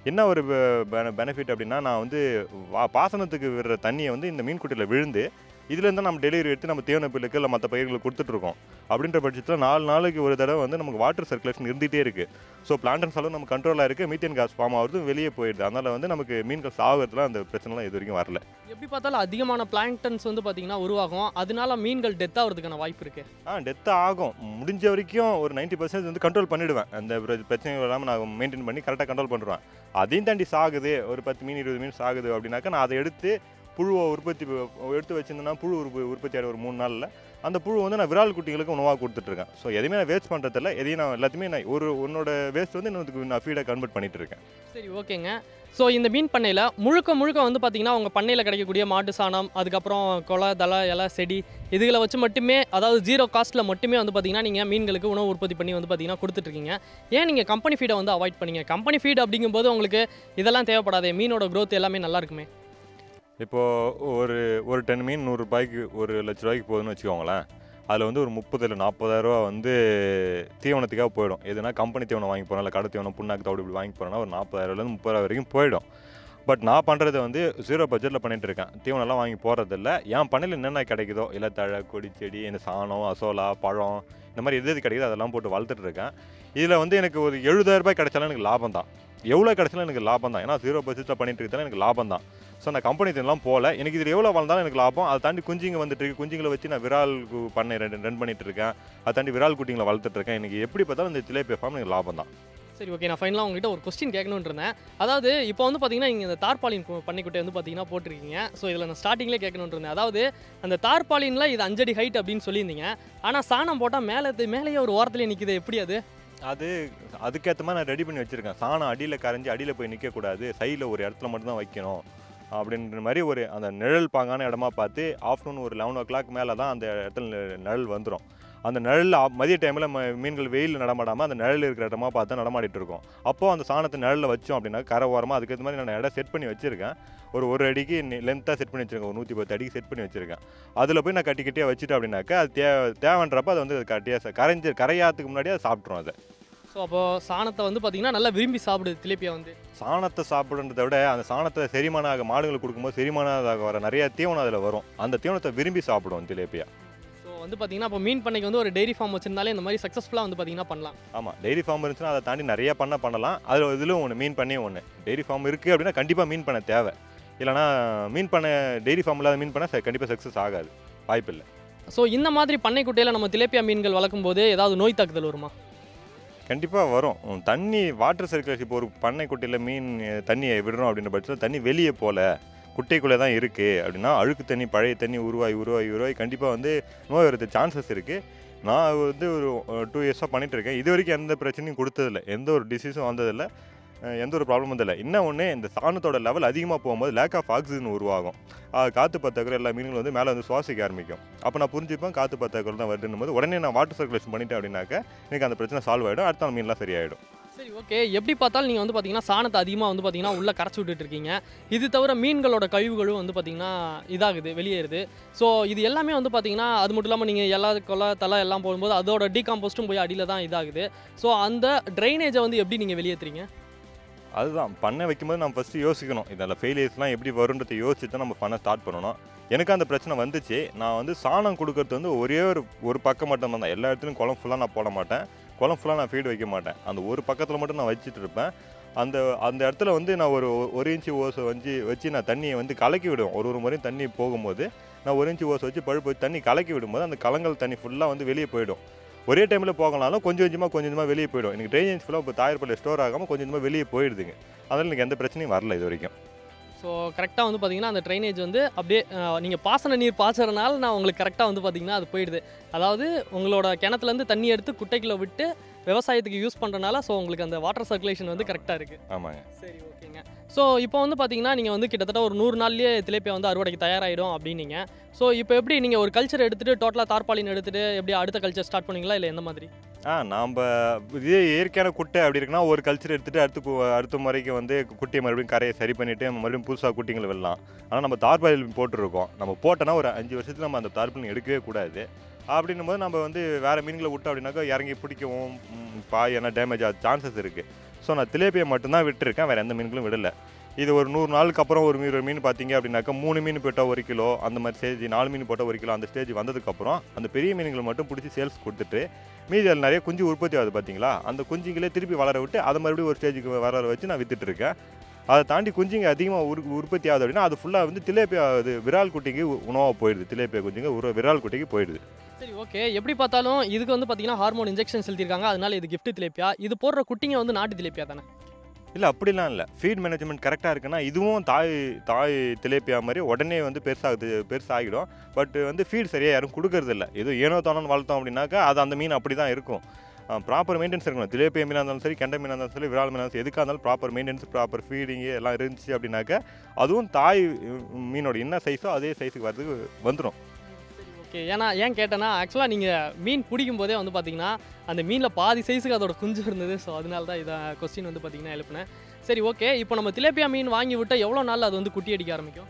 Speaker 2: என்ன ஒரு பெனிஃபிட் அப்படின்னா நான் வந்து வா பாசனத்துக்கு விடுற தண்ணியை வந்து இந்த மீன் குட்டையில் விழுந்து இதுலேருந்து நம்ம டெலிவரி எடுத்து நம்ம தேவன பில்லுக்கு இல்லை மற்ற பயிர்களுக்கு கொடுத்துட்ருக்கோம் அப்படின்ற பட்சத்தில் நாலு நாளைக்கு ஒரு தடவை வந்து நமக்கு வாட்டர் சர்க்குலேஷன் இருந்துகிட்டே இருக்குது ஸோ பிளான்டன்ஸ் அளவு நம்ம கண்ட்ரோலாக இருக்குது மீத்தேன் காஸ் ஃபார்ம் ஆகுறது வெளியே போயிடுது அதனால் வந்து நமக்கு மீன்கள் சாகுறதுலாம் அந்த பிரச்சனைலாம் இது வரைக்கும் வரல
Speaker 1: எப்படி பார்த்தாலும் அதிகமான பிளாங்டன்ஸ் வந்து பார்த்தீங்கன்னா உருவாகும் அதனால மீன்கள் டெத் ஆகிறதுக்கான வாய்ப்பு இருக்கு
Speaker 2: ஆ டெத் ஆகும் முடிஞ்ச வரைக்கும் ஒரு 90% பர்சன்ட் வந்து கண்ட்ரோல் பண்ணிவிடுவேன் அந்த பிர- பிரச்சனைகள் இல்லாமல் நான் மெயின்டைன் பண்ணி கரெக்டாக கண்ட்ரோல் பண்ணுறேன் அதையும் தாண்டி சாகுது ஒரு பத்து மீன் இருபது மீன் சாகுது அப்படின்னாக்கா நான் அதை எடுத்து புழுவை உற்பத்தி ப- எடுத்து வச்சிருந்தேன்னா புழு உற்ப உற்பத்தி ஆகிற ஒரு மூணு நாளில் அந்த புழு வந்து நான் விரால் குட்டிகளுக்கு உணவாக கொடுத்துட்ருக்கேன் ஸோ எதையுமே நான் வேஸ்ட் பண்ணுறதில்ல எதையும் நான் எல்லாத்தையுமே நான் ஒரு உன்னோட வேஸ்ட் வந்து இன்னொருக்கு நான் ஃபீடாக கன்வெர்ட் பண்ணிட்டு இருக்கேன்
Speaker 1: சரி ஓகேங்க ஸோ இந்த மீன் பண்ணையில் முழுக்க முழுக்க வந்து பார்த்தீங்கன்னா உங்கள் பண்ணையில் கிடைக்கக்கூடிய மாட்டு சாணம் அதுக்கப்புறம் கொலை தலை இலை செடி இதுகளை வச்சு மட்டுமே அதாவது ஜீரோ காஸ்ட்டில் மட்டுமே வந்து பார்த்தீங்கன்னா நீங்கள் மீன்களுக்கு உணவு உற்பத்தி பண்ணி வந்து பார்த்தீங்கன்னா கொடுத்துட்ருக்கீங்க ஏன் நீங்கள் கம்பெனி ஃபீடை வந்து அவாய்ட் பண்ணீங்க கம்பெனி ஃபீட் அப்படிங்கும்போது உங்களுக்கு இதெல்லாம் தேவைப்படாதே மீனோட growth எல்லாமே நல்லா இருக்குமே
Speaker 2: இப்போது ஒரு ஒரு டன் மீன் நூறுரூபாய்க்கு ஒரு லட்ச ரூபாய்க்கு போகுதுன்னு வச்சுக்கோங்களேன் அதில் வந்து ஒரு முப்பது இல்லை நாற்பதாயிரரூவா வந்து தீவனத்துக்காக போயிடும் எதுனா கம்பெனி தீவனம் வாங்கி போகிறோம் இல்லை கடை தீவனம் புண்ணாக்கு தவிடு இப்படி வாங்கி போகிறோன்னா ஒரு நாற்பதாயிரம்லேருந்து முப்பதாயிரம் வரைக்கும் போயிடும் பட் நான் பண்ணுறது வந்து ஜீரோ பட்ஜெட்டில் பண்ணிட்டு இருக்கேன் தீவனம்லாம் வாங்கி போகிறதில்ல என் பண்ணையில் என்னென்ன கிடைக்குதோ இலத்தழை கொடி செடி இந்த சாணம் அசோலா பழம் இந்த மாதிரி எது எது கிடைக்குதோ அதெல்லாம் போட்டு வளர்த்துட்டு இருக்கேன் இதில் வந்து எனக்கு ஒரு 70000 ரூபாய் கிடைச்சாலும் எனக்கு லாபம் தான் எவ்வளோ கிடைச்சாலும் எனக்கு லாபம் தான் ஏன்னா ஜீரோ பட்ஜெட்டில் பண்ணிட்டு இருக்கிறதால எனக்கு லாபம் தான் ஸோ நான் கம்பெனி இதெல்லாம் போகல எனக்கு இதில் எவ்வளோ வளர்ந்தாலும் எனக்கு லாபம் அதை தாண்டி குஞ்சுங்க வந்துட்டு இருக்கு குஞ்சுங்களை வச்சு நான் விரால் கு- பண்ணை ரன் ரன் பண்ணிட்டு இருக்கேன் அதை தாண்டி விரால் குட்டிங்களை வளர்த்துட்டு இருக்கேன் எனக்கு எப்படி பார்த்தாலும் இந்த திலேபியா ஃபார்ம் எனக்கு லாபம் தான்
Speaker 1: சரி ஓகே நான் ஃபைனலாக உங்ககிட்ட ஒரு கொஸ்டின் கேட்கணும்னு இருந்தேன் அதாவது இப்போ வந்து பார்த்தீங்கன்னா நீங்கள் இந்த தார்பாலின் கு- பண்ணைக்குட்டை வந்து பார்த்தீங்கன்னா போட்டிருக்கீங்க ஸோ இதில் நான் ஸ்டார்டிங்லேயே கேட்கணும்னு இருந்தேன் அதாவது அந்த தார்பாலின்ல இது அஞ்சடி ஹைட் அப்படின்னு சொல்லியிருந்தீங்க ஆனால் சாணம் போட்டால் மேலே மேலேயே ஒரு ஓரத்துலேயே நிற்கிது எப்படி அது
Speaker 2: அது அதுக்கேற்ற மாதிரி நான் ரெடி பண்ணி வச்சுருக்கேன் சாணம் அடியில் கரைஞ்சி அடியில் போய் நிற்கக்கூடாது சைடில் ஒரு இடத்துல மட்டும்தான் வைக்கணும் அப்படின்ற மாதிரி ஒரு அந்த நிழல் பாங்கான இடமா பார்த்து ஆஃப்டர்நூன் ஒரு லெவன் ஓ கிளாக் மேலே தான் அந்த இடத்துல நி- நிழல் வந்துடும் அந்த நிழல் ஆ- மதிய டைமில் மீன்கள் வெயில் நடமாடாமல் அந்த நிழல் இருக்கிற இடமா பார்த்து நடமாடிட்டு இருக்கோம் அப்போது அந்த சாணத்தை நிழலில் வச்சோம் அப்படின்னா கரை ஓரமாக அதுக்கேற்ற மாதிரி நான் இடம் செட் பண்ணி வச்சுருக்கேன் ஒரு ஒரு அடிக்கு லென்த்தாக செட் பண்ணி வச்சுருக்கேன் ஒரு நூற்றி பத்து அடிக்கு செட் பண்ணி வச்சுருக்கேன் அதில் போய் நான் கட்டி கட்டியாக வச்சுட்டேன் அப்படின்னாக்கா அது தே தேவைன்றப்ப அது வந்து கட்டியாக கரைஞ்சி கரையாத்துக்கு முன்னாடி அது சாப்பிட்ரும் அதை
Speaker 1: ஸோ அப்போது சாணத்தை வந்து பார்த்தீங்கன்னா நல்லா விரும்பி சாப்பிடுது திலேப்பியா வந்து
Speaker 2: சாணத்தை சாப்பிடுன்றதை விட அந்த சாணத்தை செரிமானம் ஆக மாடுகளுக்கு கொடுக்கும்போது செரிமானம் ஆக வர நிறைய தீவனம் அதில் வரும் அந்த தீவனத்தை விரும்பி சாப்பிடும் திலேப்பியா
Speaker 1: ஸோ வந்து பார்த்தீங்கன்னா இப்போ மீன் பண்ணைக்கு வந்து ஒரு டெய்ரி ஃபார்ம் வச்சிருந்தாலே இந்த மாதிரி சக்ஸஸ்ஃபுல்லாக வந்து பார்த்தீங்கன்னா பண்ணலாம்
Speaker 2: ஆமாம் டெய்ரி ஃபார்ம் இருந்துச்சுன்னா அதை தாண்டி நிறைய பண்ண பண்ணலாம் அதில் இதிலும் ஒன்று மீன் பண்ணி ஒன்று டெய்ரி ஃபார்ம் இருக்குது அப்படின்னா கண்டிப்பாக மீன் பண்ண தேவை இல்லைனா மீன் பண்ண டெய்ரி ஃபார்ம் இல்லாத மீன் பண்ண கண்டிப்பாக சக்ஸஸ் ஆகாது வாய்ப்பில்லை
Speaker 1: ஸோ இந்த மாதிரி பண்ணைக்குட்டையில் நம்ம திலேப்பியா மீன்கள் வளர்க்கும் போது ஏதாவது நோய் தாக்குதல் வருமா
Speaker 2: கண்டிப்பாக வரும் உம், தண்ணி வாட்டர் சர்க்குலேஷன் இப்போ ஒரு பண்ணை குட்டையில் மீன் அஹ், தண்ணியை விடுறோம் அப்படின்ற பட்சத்தில் தண்ணி வெளியே போல குட்டைக்குள்ளே தான் இருக்குது அப்படின்னா அழுக்கு தண்ணி பழைய தண்ணி உருவாகி உருவாகி உருவாகி கண்டிப்பாக வந்து நோய் வரது சான்சஸ் இருக்குது நான் வந்து ஒரு டூ இயர்ஸாக பண்ணிட்டு இருக்கேன் இது வரைக்கும் எந்த பிரச்சனையும் கொடுத்ததில்ல எந்த ஒரு டிசீஸும் வந்ததில்ல அஹ், எந்த ஒரு ப்ராப்ளமும் இல்லை இன்னும் ஒன்று இந்த சாணத்தோட லெவல் அதிகமாக போகும்போது லேக் ஆஃப் ஆக்சிஜன் உருவாகும் அது காற்று பத்தாக்குற எல்லா மீன்களும் வந்து மேலே வந்து சுவாசிக்க ஆரம்பிக்கும் அப்போ நான் புரிஞ்சுப்பேன் காற்று பத்தாக்குற தான் வருதுன்னும் போது உடனே நான் வாட்டர் சர்க்குலேஷன் பண்ணிட்டேன் அப்படின்னாக்க எனக்கு அந்த பிரச்சனை சால்வ் ஆகிடும் அடுத்த நாள் மீன்லாம் சரியாயிடும்
Speaker 1: சரி ஓகே எப்படி பார்த்தாலும் நீங்கள் வந்து பார்த்தீங்கன்னா சாணத்தை அதிகமாக வந்து பார்த்தீங்கன்னா உள்ளே கரைச்சி விட்டுட்டு இருக்கீங்க இது தவிர மீன்களோட கழிவுகளும் வந்து பார்த்தீங்கன்னா இதாகுது வெளியேறுது ஸோ இது எல்லாமே வந்து பார்த்தீங்கன்னா அது மட்டும் இல்லாமல் நீங்கள் எல்லா கொலை தலை எல்லாம் போடும்போது அதோட டீகாம்போஸ்ட்டும் போய் அடியில் தான் இதாகுது ஸோ அந்த ட்ரைனேஜை வந்து எப்படி நீங்கள் வெளியேற்றுறீங்க
Speaker 2: அதுதான் பண்ண வைக்கும்போது நம்ம ஃபஸ்ட்டு யோசிக்கணும் இதில் ஃபெயிலியர்ஸ்லாம் எப்படி வருன்றதை யோசிச்சு தான் நம்ம பண்ண ஸ்டார்ட் பண்ணணும் எனக்கு அந்த பிரச்சனை வந்துச்சு நான் வந்து சாணம் கொடுக்கறது வந்து ஒரே ஒரு ஒரு பக்கம் மட்டும் தான் எல்லா இடத்துலையும் குளம் ஃபுல்லாக நான் போட மாட்டேன் குளம் ஃபுல்லாக நான் ஃபீடு வைக்க மாட்டேன் அந்த ஒரு பக்கத்தில் மட்டும் நான் வச்சுட்டு இருப்பேன் அந்த அந்த இடத்துல வந்து நான் ஒரு ஒரு இன்ச்சு ஓசை வச்சு வச்சு நான் தண்ணியை வந்து கலக்கி விடுவேன் ஒரு ஒரு முறையும் தண்ணி போகும்போது நான் ஒரு இன்ச்சு ஓசை வச்சு பழுப்பு வச்சு தண்ணி கலக்கி விடும்போது அந்த கலங்கல் தண்ணி ஃபுல்லாக வந்து வெளியே போயிடும் ஒரே டைமில் போகலாலும் கொஞ்சம் கொஞ்சமாக கொஞ்சம் கொஞ்சமாக வெளியே போயிடும் எனக்கு ட்ரைனேஜ் ஃபுல்லாக இப்போ தாயர்பள்ளியில் ஸ்டோர் ஆகாமல் கொஞ்சம் கொஞ்சமாக வெளியே போயிடுதுங்க அதனால் எனக்கு எந்த பிரச்சனையும் வரல இது வரைக்கும்
Speaker 1: ஸோ கரெக்டாக வந்து பார்த்தீங்கன்னா அந்த ட்ரைனேஜ் வந்து அப்படியே நீங்கள் பாசன நீர் பாய்ச்சறனால நான் உங்களுக்கு கரெக்டாக வந்து பார்த்தீங்கன்னா அது போயிடுது அதாவது உங்களோட கிணத்துலேருந்து தண்ணி எடுத்து குட்டைக்குள்ளே விட்டு விவசாயத்துக்கு யூஸ் பண்ணுறனால ஸோ உங்களுக்கு அந்த வாட்டர் சர்க்குலேஷன் வந்து கரெக்டாக இருக்குது
Speaker 2: ஆமாங்க
Speaker 1: சரி ஓகேங்க ஸோ இப்போ வந்து பார்த்தீங்கன்னா நீங்கள் வந்து கிட்டத்தட்ட ஒரு நூறு நாள்லேயே திலேப்பியா வந்து அறுவடைக்கு தயாராகிடும் அப்படின்னீங்க ஸோ இப்போ எப்படி நீங்கள் ஒரு கல்ச்சர் எடுத்துகிட்டு டோட்டலாக தார்பாலின் எடுத்துகிட்டு எப்படி அடுத்த கல்ச்சர் ஸ்டார்ட் பண்ணுவீங்களா இல்லை எந்த மாதிரி
Speaker 2: ஆ நாம் இதே இயற்கையான குட்டை அப்படி இருக்குன்னா ஒரு கல்ச்சர் எடுத்துகிட்டு அடுத்து கு- அடுத்த முறைக்கு வந்து குட்டியை மறுபடியும் கரையை சரி பண்ணிவிட்டு மறுபடியும் புதுசாக குட்டிங்களை விடலாம் ஆனால் நம்ம தார்பாயில் போட்டிருக்கோம் நம்ம போட்டோன்னா ஒரு அஞ்சு வருஷத்துக்கு நம்ம அந்த தார்பாலின் எடுக்கவே கூடாது அப்படின்னும் போது நம்ம வந்து வேறு மீன்களை விட்டோம் அப்படின்னாக்கா இறங்கி பிடிக்கவும் ம், பாய் என்ன டேமேஜ் ஆக சான்சஸ் இருக்குது ஸோ நான் திலேப்பியை மட்டும்தான் விட்டுருக்கேன் வேறு எந்த மீன்களும் விடலை இது ஒரு நூறு நாளுக்கு அப்புறம் ஒரு மீன் ஒரு மீன் பார்த்தீங்க அப்படின்னாக்கா மூணு மீன் போட்டால் ஒரு கிலோ அந்த மாதிரி ஸ்டேஜ் நாலு மீன் போட்டால் ஒரு கிலோ அந்த ஸ்டேஜ் வந்ததுக்கப்புறம் அந்த பெரிய மீன்களை மட்டும் பிடிச்சி சேல்ஸ் கொடுத்துட்டு மீதி அதில் நிறைய குஞ்சு உற்பத்தி ஆகுது பார்த்தீங்களா அந்த குஞ்சுங்களே திருப்பி வளர விட்டு அதை மறுபடியும் ஒரு ஸ்டேஜுக்கு வளர வச்சு நான் வித்துட்டு இருக்கேன் அதை தாண்டி குஞ்சுங்க அதிகமாக உரு உற்பத்தி ஆகுது அப்படின்னா அது ஃபுல்லாக வந்து திலேப்பியா இது விரால் குட்டிக்கு உணவாக போயிடுது திலேப்பியா குஞ்சுங்க ஒரு விரால் குட்டிக்கு போயிடுது
Speaker 1: சரி ஓகே எப்படி பார்த்தாலும் இதுக்கு வந்து பார்த்தீங்கன்னா ஹார்மோன் இன்ஜெக்ஷன் செலுத்திருக்காங்க அதனால இது gift திலேப்பியா இது போடுற குட்டிங்க வந்து நாட்டு திலேப்பியா தானே
Speaker 2: இல்லை அப்படிலாம் இல்லை ஃபீட் மேனேஜ்மெண்ட் கரெக்டாக இருக்குன்னா இதுவும் தாய் தாய் திலேப்பியா மாதிரி உடனே வந்து பெருசாகுது பெருசாகிடும் பட் வந்து ஃபீட் சரியாக யாரும் கொடுக்கறது இல்லை ஏதோ ஏனோ தானோன்னு வளர்த்தோம் அப்படின்னாக்கா அது அந்த மீன் அப்படி தான் இருக்கும் ப்ராப்பர் மெயின்டெனன்ஸ் இருக்கணும் திலேப்பியா மீனாக இருந்தாலும் சரி கெண்டை மீனாக இருந்தாலும் சரி விரால் மீனாக இருந்தாலும் சரி எதுக்காக இருந்தாலும் ப்ராப்பர் மெயின்டெனன்ஸ் ப்ராப்பர் ஃபீடிங்கு எல்லாம் இருந்துச்சு அப்படின்னாக்கா அதுவும் தாய் உம், மீனோட என்ன சைஸோ அதே சைஸுக்கு வரதுக்கு வந்துடும்
Speaker 1: ஓகே ஏன்னா ஏன் கேட்டேன்னா ஆக்சுவலாக நீங்கள் மீன் பிடிக்கும் போதே வந்து பார்த்தீங்கன்னா அந்த மீனில் பாதி சைஸுக்கு அதோட குஞ்சு இருந்தது ஸோ அதனால தான் இதை கொஸ்டின் வந்து பார்த்தீங்கன்னா எழுப்பினேன் சரி ஓகே இப்போ நம்ம திலேப்பியா மீன் வாங்கி விட்டால் எவ்வளோ நாள் அது வந்து குட்டி அடிக்க ஆரம்பிக்கும்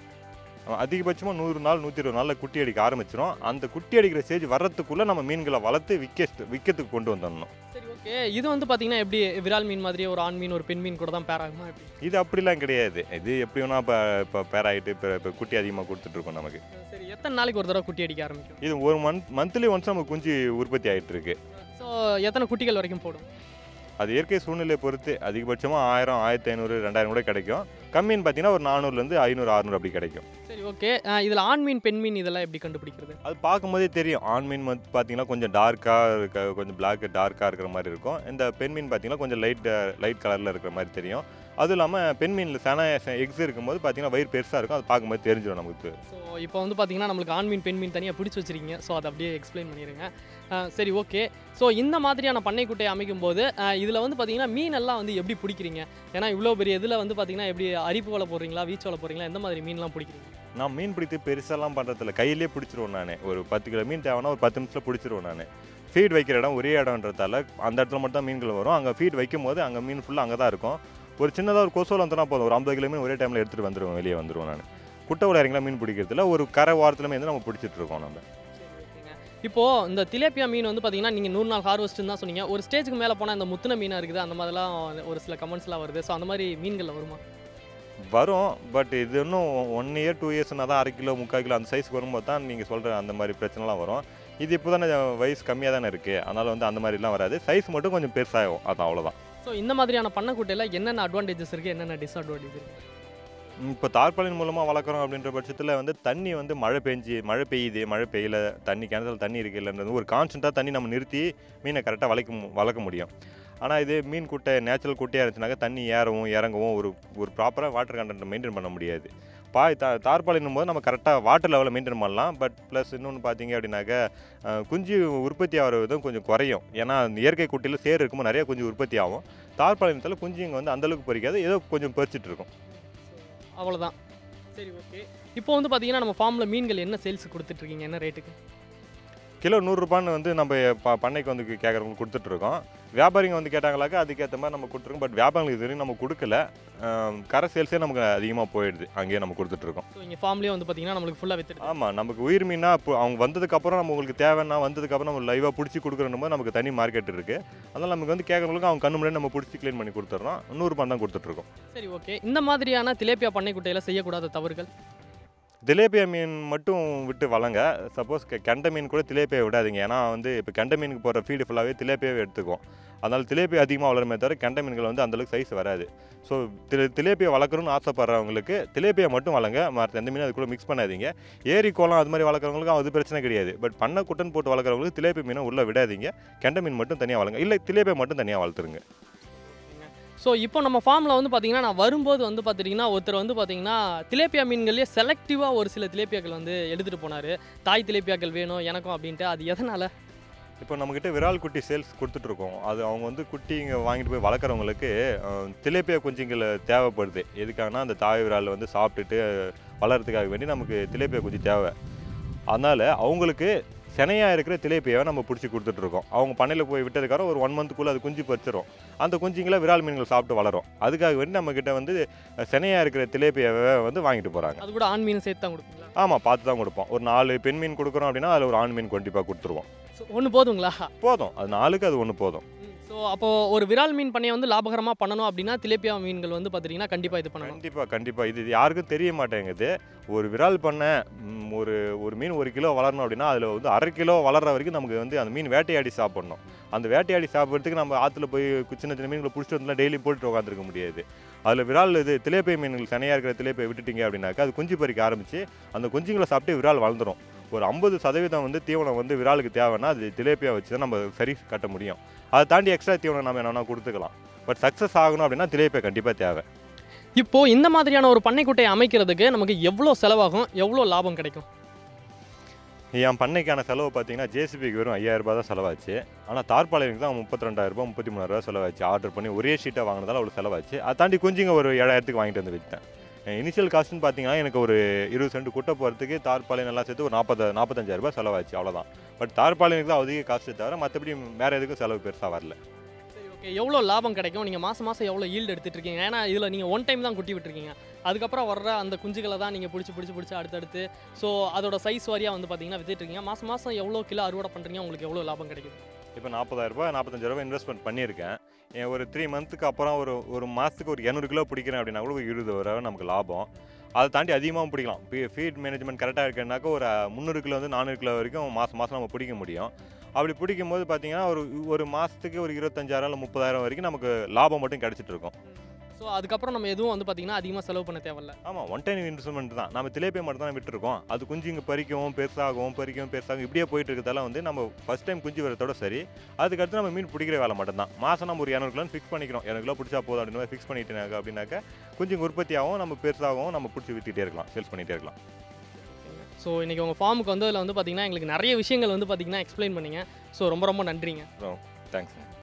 Speaker 2: அதிகபட்சமாக நூறு நாள் நூற்றி இருபது நாளில் குட்டி அடிக்க ஆரம்பிச்சிடும் அந்த குட்டி அடிக்கிற ஸ்டேஜ் வர்றதுக்குள்ளே நம்ம மீன்களை வளர்த்து விற்க விற்கிறதுக்கு கொண்டு வந்துடணும்
Speaker 1: சரி ஓகே இது வந்து பார்த்தீங்கன்னா எப்படி விரால் மீன் மாதிரியே ஒரு ஆண் மீன் ஒரு பெண் மீன் கூட தான் பேர் ஆகுமா எப்படி
Speaker 2: இது அப்படிலாம் கிடையாது இது எப்படி வேணா இப்போ இப்போ பேராயிட்டு இப்போ இப்போ குட்டி அதிகமாக கொடுத்துட்ருக்கோம் நமக்கு
Speaker 1: சரி எத்தனை நாளைக்கு ஒரு தடவை குட்டி அடிக்க ஆரம்பிக்கும்
Speaker 2: இது ஒரு மந்த் மந்த்லி ஒன்ஸ் நமக்கு குஞ்சு உற்பத்தி ஆகிட்டு இருக்கு
Speaker 1: ஸோ எத்தனை குட்டிகள் வரைக்கும் போடும்
Speaker 2: அது இயற்கை சூழ்நிலையை பொறுத்து அதிகபட்சமாக ஆயிரம் ஆயிரத்தி ஐநூறு ரெண்டாயிரம் கூட கிடைக்கும் கம்மின்னு பார்த்தீங்கன்னா ஒரு நானூறுலேருந்து ஐநூறு அறுநூறு அப்படி கிடைக்கும்
Speaker 1: சரி ஓகே இதில் ஆண் மீன் பெண் மீன் இதெல்லாம் எப்படி கண்டுபிடிக்கிறது
Speaker 2: அது பார்க்கும்போதே தெரியும் ஆண் மீன் வந்து பார்த்தீங்கன்னா கொஞ்சம் டார்க்காக இருக்க கொஞ்சம் பிளாக் டார்க்காக இருக்கிற மாதிரி இருக்கும் இந்த பெண் மீன் பார்த்தீங்கன்னா கொஞ்சம் லைட் லைட் கலரில் இருக்கிற மாதிரி தெரியும் அதுவும் இல்லாமல் பெண் மீனில் சென எக்ஸ் இருக்கும்போது பார்த்தீங்கன்னா வயிறு பெருசாக இருக்கும் அது பார்க்கும்போது தெரிஞ்சிடும் நமக்கு
Speaker 1: ஸோ இப்போ வந்து பார்த்தீங்கன்னா நம்மளுக்கு ஆண் மீன் பெண் மீன் தனியாக பிடிச்சி வச்சிருக்கீங்க ஸோ அதை அப்படியே எக்ஸ்பிளைன் பண்ணிடுங்க அஹ் சரி ஓகே ஸோ இந்த மாதிரியான பண்ணைக்குட்டையை அமைக்கும் போது இதில் வந்து பார்த்தீங்கன்னா மீன் எல்லாம் வந்து எப்படி பிடிக்கிறீங்க ஏன்னா இவ்வளோ பெரிய இதில் வந்து பார்த்தீங்கன்னா எப்படி அரிப்பு வலை போடுறீங்களா வீச்சு வலை போடுறீங்களா எந்த மாதிரி மீன்லாம் பிடிக்கிறீங்க
Speaker 2: நான் மீன் பிடித்து பெருசாலாம் பண்ணுறதில்ல கையிலே பிடிச்சிருவேன் நான் ஒரு பத்து கிலோ மீன் தேவைன்னா ஒரு பத்து நிமிஷத்தில் பிடிச்சிருவேன் நான் ஃபீட் வைக்கிற இடம் ஒரே இடம்ன்றதால அந்த இடத்துல மட்டும் தான் மீன்கள் வரும் அங்கே ஃபீட் வைக்கும் போது அங்கே மீன் ஃபுல்லாக அங்கே தான் இருக்கும் ஒரு சின்னதாக ஒரு கொசோல் வந்தனா போதும் ஒரு ஐம்பது கிலோ மீன் ஒரே டைமில் எடுத்துகிட்டு வந்துடுவேன் வெளியே வந்துடுவேன் நான் குட்டை விட இறங்கலாம் மீன் பிடிக்கிறதுல ஒரு கரை வாரத்துலையுமே வந்து நம்ம பிடிச்சிட்டு இருக்கோம் நம்ம
Speaker 1: இப்போ இந்த திலேப்பியா மீன் வந்து பார்த்தீங்கன்னா நீங்கள் நூறு நாள் ஹார்வெஸ்ட்னு தான் சொன்னீங்க ஒரு ஸ்டேஜுக்கு மேலே போனால் இந்த முத்துன மீனாக இருக்குது அந்த மாதிரிலாம் ஒரு சில கமெண்ட்ஸ்லாம் வருது ஸோ அந்த மாதிரி மீன்கள் வருமா
Speaker 2: வரும் பட் இது இன்னும் ஒன் இயர் டூ இயர்ஸ்னா தான் அரை கிலோ முக்கால் கிலோ அந்த சைஸ்க்கு வரும்போது தான் நீங்கள் சொல்கிற அந்த மாதிரி பிரச்சனைலாம் வரும் இது இப்போ தானே வயசு கம்மியாக தானே இருக்குது அதனால் வந்து அந்த மாதிரிலாம் வராது சைஸ் மட்டும் கொஞ்சம் பெருசாகும் அது அவ்வளோதான்
Speaker 1: ஸோ இந்த மாதிரியான பண்ணைக்குட்டையில் என்னென்ன அட்வான்டேஜஸ் இருக்குது என்னென்ன டிஸ்அட்வான்டேஜ் இருக்குது
Speaker 2: இப்போ தார்பாலின் மூலமாக வளர்க்குறோம் அப்படின்ற பட்சத்தில் வந்து தண்ணி வந்து மழை பெஞ்சு மழை பெய்யுது மழை பெய்யல தண்ணி கிணத்துல தண்ணி இருக்கு இல்லைன்றது ஒரு கான்ஸ்டண்ட்டாக தண்ணி நம்ம நிறுத்தி மீனை கரெக்டாக வளர்க்க மு- வளர்க்க முடியும் ஆனால் இது மீன் குட்டை நேச்சுரல் குட்டையாக இருந்துச்சுனாக்கா தண்ணி ஏறவும் இறங்கவும் ஒரு ஒரு ப்ராப்பராக வாட்டர் கண்டென்ட் மெயின்டைன் பண்ண முடியாது பாய் தா தார்பாலினும் போது நம்ம கரெக்டாக வாட்டர் லெவலில் மெயின்டைன் பண்ணலாம் பட் ப்ளஸ் இன்னொன்று பார்த்தீங்க அப்படின்னாக்கா அஹ், குஞ்சு உற்பத்தி ஆகிற விதம் கொஞ்சம் குறையும் ஏன்னா அந்த இயற்கை குட்டியில் சேர் இருக்கும்போது நிறைய குஞ்சு உற்பத்தி ஆகும் தார்பாலினத்தில் குஞ்சு இங்கே வந்து அந்தளவுக்கு பொறிக்காது ஏதோ கொஞ்சம் பறிச்சிட்டு இருக்கும்
Speaker 1: அவ்வளோதான் சரி ஓகே இப்போ வந்து பார்த்தீங்கன்னா நம்ம ஃபார்மில் மீன்கள் என்ன சேல்ஸ் கொடுத்துட்ருக்கீங்க என்ன ரேட்டுக்கு
Speaker 2: கிலோ நூறுரூபான்னு வந்து நம்ம ப பண்ணைக்கு வந்து கேட்குறவங்களுக்கு கொடுத்துட்ருக்கோம் வியாபாரிங்க வந்து கேட்டாங்களாக்கா அதுக்கேற்ற மாதிரி நம்ம கொடுத்துருக்கோம் பட் வியாபாரிங்களுக்கு இது வரைக்கும் நம்ம கொடுக்கல ஆம், கரை சேல்ஸே நமக்கு அதிகமாக போயிடுது அங்கேயே நம்ம கொடுத்துட்ருக்கோம்
Speaker 1: ஸோ இங்கே ஃபார்ம்லேயே வந்து பார்த்தீங்கன்னா நம்மளுக்கு ஃபுல்லாக வித்துட்டு
Speaker 2: ஆமாம் நமக்கு உயிர் மீனா இப்போ அவங்க வந்ததுக்கப்புறம் நம்ம உங்களுக்கு தேவைன்னா வந்ததுக்கப்புறம் நம்ம லைவாக பிடிச்சி கொடுக்குறோம் போது நமக்கு தனி மார்க்கெட் இருக்குது அதனால் நமக்கு வந்து கேட்குறவங்களுக்கு அவங்க கண்ணு முன்னாடி நம்ம பிடிச்சி க்ளீன் பண்ணி கொடுத்துட்றோம் நூறுரூபா தான் கொடுத்துட்ருக்கோம்
Speaker 1: சரி ஓகே இந்த மாதிரியான திலேப்பியா பண்ணைக்குட்டையில் செய்யக்கூடாத தவறுகள்
Speaker 2: திலேப்பியா மீன் மட்டும் விட்டு வளங்க சப்போஸ் கெண்டை மீன் கூட திலேப்பியா விடாதீங்க ஏன்னா வந்து இப்போ கெண்டை மீனுக்கு போகிற ஃபீடு ஃபுல்லாகவே திலேப்பியாவே எடுத்துக்கும் அதனால் திலேப்பியா அதிகமாக வளருமே தவிர கெண்டை மீன்கள் வந்து அந்தளவுக்கு சைஸ் வராது ஸோ திலே திலேப்பியா வளர்க்கணும்னு ஆசைப்படுறவங்களுக்கு திலேப்பியா மட்டும் வளங்க மற்ற எந்த மீனும் அது கூட மிக்ஸ் பண்ணாதீங்க ஏரி கோலம் அது மாதிரி வளர்க்குறவங்களுக்கு அது பிரச்சனை கிடையாது பட் பண்ண குட்டன் போட்டு வளர்க்குறவங்களுக்கு திலேப்பியா மீனை உள்ளே விடாதீங்க கெண்டை மீன் மட்டும் தனியாக வளங்க இல்லை திலேப்பியா மட்டும் தனியாக வளர்த்துருங்க
Speaker 1: ஸோ இப்போ நம்ம ஃபார்மில் வந்து பார்த்தீங்கன்னா நான் வரும்போது வந்து பார்த்துட்டிங்கன்னா ஒருத்தர் வந்து பார்த்தீங்கன்னா திலேப்பியா மீன்கள்லேயே செலக்டிவாக ஒரு சில திலேப்பியாக்கள் வந்து எடுத்துகிட்டு போனார் தாய் திலேப்பியாக்கள் வேணும் எனக்கும் அப்படின்ட்டு அது எதனால்
Speaker 2: இப்போ நம்மக்கிட்ட விரால் குட்டி சேல்ஸ் கொடுத்துட்ருக்கோம் அது அவங்க வந்து குட்டிங்க வாங்கிட்டு போய் வளர்க்குறவங்களுக்கு அஹ், திலேப்பியா குஞ்சுங்களை தேவைப்படுது எதுக்காகனா அந்த தாய் விரால் வந்து சாப்பிட்டுட்டு வளர்கிறதுக்காக வேண்டி நமக்கு திலேப்பியா குஞ்சு தேவை அதனால் அவங்களுக்கு செனையாக இருக்கிற திலேப்பியாவை நம்ம பிடிச்சி கொடுத்துட்ருக்கோம் அவங்க பண்ணையில் போய் விட்டதுக்காக ஒரு ஒன் மந்த்துக்குள்ளே அது குஞ்சு பறிச்சிரும் அந்த குஞ்சுங்களை விரால் மீன்கள் சாப்பிட்டு வளரும் அதுக்காக வேண்டி நம்மக்கிட்ட வந்து செனையாக இருக்கிற திலேப்பியாவை வந்து வாங்கிட்டு போகிறாங்க
Speaker 1: அது கூட ஆண் மீன் சேர்த்து தான் கொடுப்பீங்களா
Speaker 2: ஆமாம் பார்த்து தான் கொடுப்போம் ஒரு நாலு பெண் மீன் கொடுக்குறோம் அப்படின்னா அதில் ஒரு ஆண் மீன் கண்டிப்பாக கொடுத்துருவோம்
Speaker 1: ஒன்று போதுங்களா
Speaker 2: போதும் அது நாலுக்கு அது ஒன்று போதும்
Speaker 1: ஸோ அப்போது ஒரு விரால் மீன் பண்ணையை வந்து லாபகரமாக பண்ணணும் அப்படின்னா திலேப்பியா மீன்கள் வந்து பார்த்தீங்கன்னா கண்டிப்பாக இது பண்ணணும்
Speaker 2: கண்டிப்பாக கண்டிப்பாக இது யாருக்கும் தெரிய மாட்டேங்குது ஒரு விரால் பண்ண ம், ஒரு ஒரு மீன் ஒரு கிலோ வளரணும் அப்படின்னா அதில் வந்து அரை கிலோ வளர்ற வரைக்கும் நமக்கு வந்து அந்த மீன் வேட்டையாடி சாப்பிடணும் அந்த வேட்டையாடி சாப்பிட்றதுக்கு நம்ம ஆற்றுல போய் கு- சின்ன சின்ன மீன்களை பிடிச்சிட்டு வந்து டெய்லி போட்டு உட்காந்துருக்க முடியாது அதில் விரால் இது திலேப்பை மீன்கள் தனியாக இருக்கிற திலேப்பை விட்டுட்டீங்க அப்படின்னாக்கா அது குஞ்சு பறிக்க ஆரம்பித்து அந்த குஞ்சுங்களை சாப்பிட்டு விரால் வளர்ந்துரும் ஒரு ஐம்பது சதவீதம் வந்து தீவனம் வந்து விராலுக்கு தேவைன்னா அது திலேப்பியா வச்சு தான் நம்ம சரி கட்ட முடியும் அதை தாண்டி எக்ஸ்ட்ரா தீவனம் நம்ம என்ன வேணா கொடுத்துக்கலாம் பட் சக்ஸஸ் ஆகணும் அப்படின்னா திலேப்பியா கண்டிப்பாக தேவை
Speaker 1: இப்போ இந்த மாதிரியான ஒரு பண்ணைக்குட்டையை அமைக்கிறதுக்கு நமக்கு எவ்வளோ செலவாகும் எவ்வளோ லாபம் கிடைக்கும்
Speaker 2: என் பண்ணைக்கான செலவு பார்த்தீங்கன்னா ஜேசிபிக்கு வெறும் ஐயாயிரம் ரூபாய் தான் செலவாச்சு ஆனால் தார்பாளையனுக்கு தான் முப்பத்தி ரெண்டாயிரம் ரூபாய் முப்பத்தி மூணாயிரம் செலவாச்சு ஆர்டர் பண்ணி ஒரே ஷீட்டாக வாங்கினதால அவ்வளோ செலவாச்சு அதை தாண்டி குஞ்சுங்க ஒரு ஏழாயிரத்துக்கு வாங்கிட்டு வந்து விற்றேன் இனிஷியல் காஸ்ட்னு பார்த்தீங்கன்னா எனக்கு ஒரு இருபது சென்ட் குட்டை போகிறதுக்கு தார்பாளையம் எல்லாம் சேர்த்து ஒரு நாற்பது நாற்பத்தஞ்சாயிரம் ரூபாய் செலவாச்சு அவ்வளோதான் பட் தார்பாளையனுக்கு தான் அதிக காஸ்ட்டு தவிர மற்றபடி வேறு எதுக்கும் செலவு பெருசாக வரல
Speaker 1: சரி ஓகே எவ்வளோ லாபம் கிடைக்கும் நீங்கள் மாதம் மாதம் எவ்வளோ ஈல்டு எடுத்துட்டு இருக்கீங்க ஏன்னா இதில் நீங்கள் ஒன் டைம் தான் குட்டி விட்டுருக்கீங்க அதுக்கப்புறம் வர்ற அந்த குஞ்சுகளை தான் நீங்கள் பிடிச்சி பிடிச்சி பிடிச்சி அடுத்தடுத்து ஸோ அதோட சைஸ் வாரியாக வந்து பார்த்தீங்கன்னா வித்துட்டு இருக்கீங்க மாதம் மாதம் எவ்வளோ கிலோ அறுவடை பண்ணுறீங்க உங்களுக்கு எவ்வளோ லாபம் கிடைக்கும்
Speaker 2: இப்போ நாற்பதாயிரம் ரூபாய் நாற்பத்தஞ்சாயிரம் ரூபாய் இன்வெஸ்ட்மெண்ட் பண்ணியிருக்கேன் என் ஒரு த்ரீ மந்த்துக்கு அப்புறம் ஒரு ஒரு மாதத்துக்கு ஒரு இரநூறு கிலோ பிடிக்கிறேன் அப்படின்னா கூட ஒரு இருபது ரூபா நமக்கு லாபம் அதை தாண்டி அதிகமாகவும் பிடிக்கலாம் ஃபீட் மேனேஜ்மெண்ட் கரெக்டாக இருக்குன்னாக்கா ஒரு முந்நூறு கிலோ வந்து நானூறு கிலோ வரைக்கும் மாதம் மாதம் நம்ம பிடிக்க முடியும் அப்படி பிடிக்கும் போது பார்த்தீங்கன்னா ஒரு ஒரு மாதத்துக்கு ஒரு இருபத்தஞ்சாயிரம் இல்லை முப்பதாயிரம் வரைக்கும் நமக்கு லாபம் மட்டும் கிடச்சிட்டு இருக்கும்
Speaker 1: ஸோ அதுக்கப்புறம் நம்ம எதுவும் வந்து பார்த்தீங்கன்னா அதிகமாக செலவு பண்ண தேவையில்ல
Speaker 2: ஆமாம் ஒன் டைம் இன்வெஸ்ட்மெண்ட் தான் நம்ம திலேப்பே மட்டும் தான் விட்டுருக்கோம் அது குஞ்சு இங்கே பறிக்கவும் பெருசாகவும் பறிக்கவும் பெருசாகும் இப்படியே போயிட்டு இருக்கிறதால வந்து நம்ம ஃபஸ்ட் டைம் குஞ்சு வரதோட சரி அதுக்கடுத்து நம்ம மீன் பிடிக்கிற வேலை மட்டும்தான் மாதம் நம்ம ஒரு இரநூறு கிலோ ஃபிக்ஸ் பண்ணிக்கிறோம் இரநூறு கிலோ பிடிச்சா போதும் அப்படின்னு ஃபிக்ஸ் பண்ணிட்டேனாக்க அப்படின்னாக்க குஞ்சுங்க உற்பத்தி ஆகும் நம்ம பெருசாகவும் நம்ம பிடிச்சி விற்றுட்டே இருக்கலாம் சேல்ஸ் பண்ணிகிட்டே இருக்கலாம்
Speaker 1: ஸோ இன்றைக்கி உங்கள் ஃபார்முக்கு வந்து அதில் வந்து பார்த்தீங்கன்னா எங்களுக்கு நிறைய விஷயங்கள் வந்து பார்த்தீங்கன்னா எக்ஸ்பிளைன் பண்ணீங்க ஸோ ரொம்ப ரொம்ப நன்றிங்க
Speaker 2: தேங்க்ஸ்